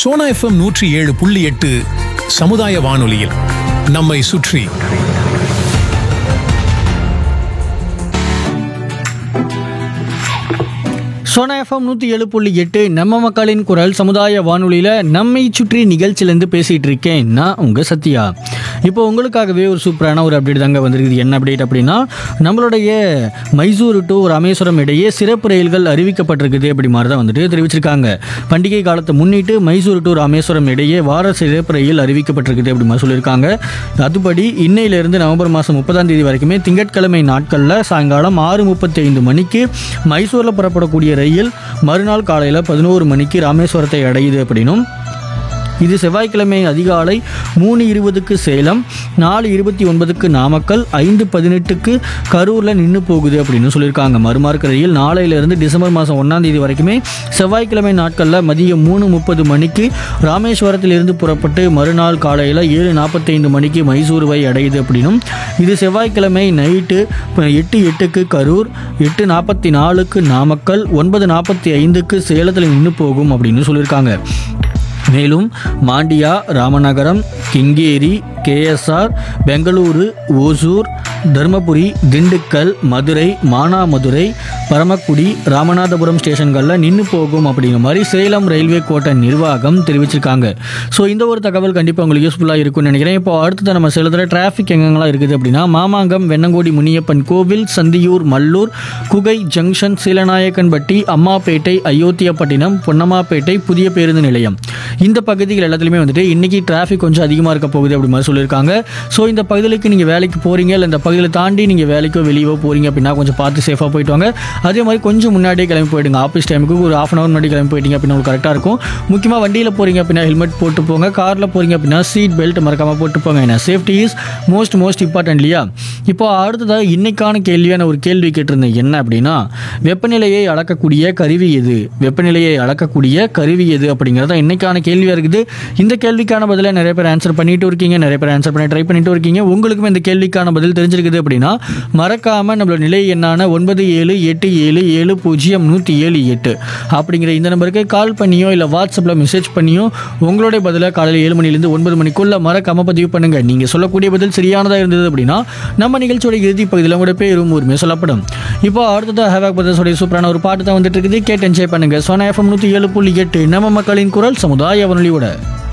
Sona FM நூற்றி ஏழு புள்ளி எட்டு சமுதாய வானொலியில் நம்மை சுற்றி சோனா எஃப்எம் நூற்றி ஏழு புள்ளி எட்டு நம்ம மக்களின் குரல் சமுதாய வானொலியில் நம்மை சுற்றி நிகழ்ச்சியிலேருந்து பேசிகிட்டு இருக்கேன் நான் உங்கள் சத்யா இப்போ உங்களுக்காகவே ஒரு சூப்பரான ஒரு அப்டேட் தாங்க வந்திருக்குது என்ன அப்டேட் அப்படின்னா நம்மளுடைய மைசூர் டு ராமேஸ்வரம் இடையே சிறப்பு ரயில்கள் அறிவிக்கப்பட்டிருக்குது அப்படி மாதிரி தான் வந்துட்டு தெரிவிச்சிருக்காங்க பண்டிகை காலத்தை முன்னிட்டு மைசூர் டு ராமேஸ்வரம் இடையே வார சிறப்பு ரயில் அறிவிக்கப்பட்டிருக்குது அப்படி மாதிரி சொல்லியிருக்காங்க அதுபடி இன்னையிலிருந்து நவம்பர் மாதம் முப்பதாம் தேதி வரைக்குமே திங்கட்கிழமை நாட்களில் சாயங்காலம் ஆறு முப்பத்தி ஐந்து மணிக்கு மைசூரில் புறப்படக்கூடிய ரயில் மறுநாள் காலையில் பதினோரு மணிக்கு ராமேஸ்வரத்தை அடையுது அப்படின்னும் இது செவ்வாய்க்கிழமை அதிகாலை மூணு இருபதுக்கு சேலம் நாலு இருபத்தி ஒன்பதுக்கு நாமக்கல் ஐந்து பதினெட்டுக்கு கரூரில் நின்று போகுது அப்படின்னு சொல்லியிருக்காங்க மறுமார்க்க ரயில் நாளையிலிருந்து டிசம்பர் மாதம் ஒன்றாம் தேதி வரைக்குமே செவ்வாய்க்கிழமை நாட்களில் மதியம் மூணு முப்பது மணிக்கு ராமேஸ்வரத்திலிருந்து புறப்பட்டு மறுநாள் காலையில் ஏழு நாற்பத்தைந்து மணிக்கு மைசூருவை அடையுது அப்படின்னும் இது செவ்வாய்க்கிழமை நைட்டு எட்டு எட்டுக்கு கரூர் எட்டு நாற்பத்தி நாலுக்கு நாமக்கல் ஒன்பது நாற்பத்தி ஐந்துக்கு சேலத்தில் நின்று போகும் அப்படின்னு சொல்லியிருக்காங்க மேலும் மாண்டியா ராமநகரம் கிங்கேரி கேஎஸ்ஆர் பெங்களூரு ஓசூர் தருமபுரி திண்டுக்கல் மதுரை மானாமதுரை பரமக்குடி ராமநாதபுரம் ஸ்டேஷன்களில் நின்று போகும் அப்படிங்கிற மாதிரி சேலம் ரயில்வே கோட்ட நிர்வாகம் தெரிவிச்சிருக்காங்க ஸோ இந்த ஒரு தகவல் கண்டிப்பாக உங்களுக்கு யூஸ்ஃபுல்லாக இருக்கும்னு நினைக்கிறேன் இப்போ அடுத்தது நம்ம சேலத்தில் டிராஃபிக் எங்கெங்கெல்லாம் இருக்குது அப்படின்னா மாமாங்கம் வெண்ணங்கோடி முனியப்பன் கோவில் சந்தியூர் மல்லூர் குகை ஜங்ஷன் சீலநாயக்கன்பட்டி அம்மாப்பேட்டை அயோத்தியாப்பட்டினம் பொன்னம்மாப்பேட்டை புதிய பேருந்து நிலையம் இந்த பகுதிகள் எல்லாத்துலேயுமே வந்துட்டு இன்னைக்கு டிராஃபிக் கொஞ்சம் அதிகமாக இருக்க போகுது அப்படி மாதிரி சொல்லியிருக்காங்க ஸோ இந்த பகுதிகளுக்கு நீங்கள் வேலைக்கு போகிறீங்க இல்லை இந்த பகுதியில் தாண்டி நீங்கள் வேலைக்கோ வெளியவோ போகிறீங்க அப்படின்னா கொஞ்சம் பார்த்து சேஃபாக போயிட்டு வாங்க அதே மாதிரி கொஞ்சம் முன்னாடியே கிளம்பி போயிடுங்க ஆஃபீஸ் டைமுக்கு ஒரு ஆஃப் அன் ஹவர் முன்னாடி கிளம்பி போயிட்டீங்க அப்படின்னா உங்களுக்கு கரெக்டாக இருக்கும் முக்கியமாக வண்டியில் போகிறீங்க அப்படின்னா ஹெல்மெட் போட்டு போங்க காரில் போகிறீங்க அப்படின்னா சீட் பெல்ட் மறக்காமல் போட்டு போங்க ஏன்னா safety is most most important இல்லையா இப்போ அடுத்ததாக இன்னைக்கான கேள்வியான ஒரு கேள்வி கேட்டிருந்தேன் என்ன அப்படின்னா வெப்பநிலையை அளக்கக்கூடிய கருவி எது வெப்பநிலையை அளக்கக்கூடிய கருவி எது அப்படிங்கிறது தான் இன்னைக்கான கேள்வியாக இருக்குது இந்த கேள்விக்கான பதிலை நிறைய பேர் ஆன்சர் பண்ணிட்டு இருக்கீங்க நிறைய பேர் ஆன்சர் பண்ணி ட்ரை பண்ணிட்டு இருக்கீங்க உங்களுக்கும் இந்த கேள்விக்கான பதில் தெரிஞ்சிருக்குது அப்படின்னா மறக்காமல் நம்மளோட நிலை எண்ணான ஒன்பது ஏழு எட்டு ஏழு ஏழு பூஜ்ஜியம் நூற்றி ஏழு எட்டு அப்படிங்கிற இந்த நம்பருக்கு கால் பண்ணியோ இல்லை வாட்ஸ்அப்பில் மெசேஜ் பண்ணியோ உங்களுடைய பதிலை காலையில் ஏழு மணிலேருந்து ஒன்பது மணிக்குள்ள மறக்காம பதிவு பண்ணுங்க நீங்கள் சொல்லக்கூடிய பதில் சரியானதாக இருந்தது அப்படின்னா நம்ம நிகழ்ச்சியோட இறுதி பகுதியில் உங்களுடைய பேரும் ஊருமே சொல்லப்படும் இப்போ அடுத்ததாக ஹேவாக் பிரதர்ஸோடைய சூப்பரான ஒரு பாட்டு தான் வந்துட்டு இருக்குது கேட்டு என்ஜாய் பண்ணுங்க சோனா எஃப்எம் நூற்றி ஏழு புள்ளி எட்டு நம்ம மக்களின் குரல் சமுதாய வானொலியோட